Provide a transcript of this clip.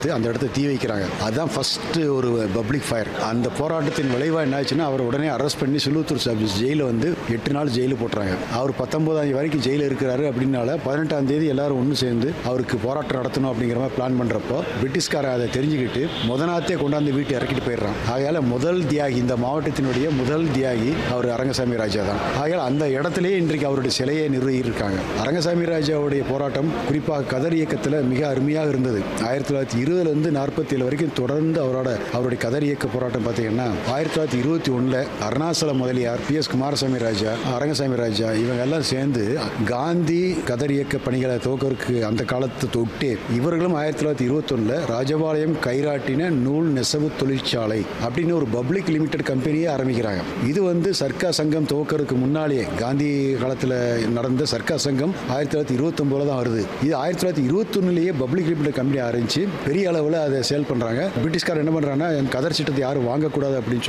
அந்த இடத்த தீ வைக்கிறாங்க அதுதான் ஃபர்ஸ்ட் ஒரு பப்ளிக் ஃபயர் அந்த போராட்டத்தின் விளைவாக என்ன ஆச்சுன்னா அவர் உடனே அரெஸ்ட் பண்ணி சிலுத்தூர் சப் ஜெயிலில் வந்து எட்டு நாள் ஜெயிலில் போட்டுறாங்க அவர் பத்தொன்பதாம் தேதி வரைக்கும் ஜெயிலில் இருக்கிறாரு அப்படின்னால பதினெட்டாம் தேதி எல்லாரும் ஒன்று சேர்ந்து அவருக்கு போராட்டம் நடத்தணும் அப்படிங்கிற மாதிரி பிளான் பண்ணுறப்போ பிரிட்டிஷ்காரன் அதை தெரிஞ்சுக்கிட்டு முத நாத்தே கொண்டாந்து வீட்டை இறக்கிட்டு போயிடுறான் ஆகையால முதல் தியாகி இந்த மாவட்டத்தினுடைய முதல் தியாகி அவர் அரங்கசாமி ராஜா தான் ஆகையால் அந்த இடத்திலேயே இன்றைக்கு அவருடைய சிலையை நிறுவியிருக்காங்க அரங்கசாமி ராஜாவுடைய போராட்டம் குறிப்பாக கதர் இயக்கத்தில் மிக அருமையாக இருந்தது ஆயிரத்தி தொள்ளாயிரத்தி இருபதுலேருந்து நாற்பத்தி ஏழு வரைக்கும் தொடர்ந்து அவரோட அவருடைய கதர் இயக்க போராட்டம் பார்த்தீங்கன்னா ஆயிரத்தி தொள்ளாயிரத்தி இருபத்தி ஒன்றில் அருணாசல முதலியார் பி எஸ் குமாரசாமி ராஜா அரங்கசாமி ராஜா இவங்க எல்லாம் சேர்ந்து காந்தி கதர் இயக்க பணிகளை துவக்கறதுக்கு அந்த காலத்தை தொட்டு இவர்களும் ஆயிரத்தி தொள்ளாயிரத்தி இருபத்தொன்னில் ராஜபாளையம் கைராட்டின நூல் நெசவு தொழிற்சாலை அப்படின்னு ஒரு பப்ளிக் லிமிடெட் கம்பெனியே ஆரம்பிக்கிறாங்க இது வந்து சர்க்கா சங்கம் துவக்கறதுக்கு முன்னாலேயே காந்தி காலத்தில் நடந்த சர்க்கா சங்கம் ஆயிரத்தி தொள்ளாயிரத்தி இருபத்தொம்போது தான் வருது இது ஆயிரத்தி தொள்ளாயிரத்தி இருபத்தொன்னுலேயே பப்ளிக் லிமிடெட் கம்பெனி ஆரம்பிச்சு பெரிய அளவில் அதை சேல் பண்ணுறாங்க பிரிட்டிஷ்காரர் என்ன பண்ணுறாங்கன்னா கதர் சட்டத்தை யாரும் வாங்கக்கூடாது அப்படின்னு சொல்லி